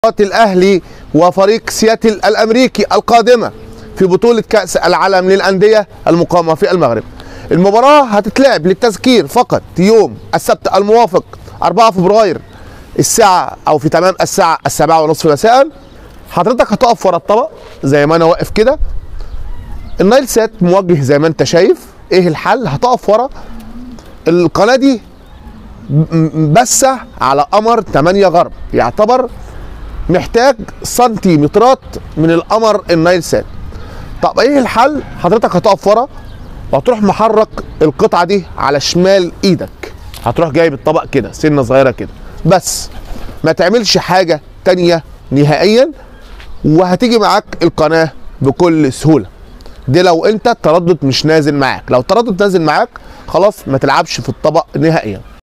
الاهلي وفريق سياتل الامريكي القادمه في بطوله كاس العالم للانديه المقامه في المغرب. المباراه هتتلعب للتذكير فقط يوم السبت الموافق 4 فبراير الساعه او في تمام الساعه السابعة ونصف مساء حضرتك هتقف ورا الطبق زي ما انا واقف كده النايل سات موجه زي ما انت شايف ايه الحل هتقف ورا القناه دي بس على قمر 8 غرب يعتبر محتاج سنتيمترات من القمر النايل سات طب ايه الحل حضرتك هتقف ورا وهتروح محرك القطعه دي على شمال ايدك هتروح جايب الطبق كده سنه صغيره كده بس ما تعملش حاجه تانية نهائيا وهتيجي معاك القناه بكل سهوله دي لو انت التردد مش نازل معاك لو التردد نازل معاك خلاص ما تلعبش في الطبق نهائيا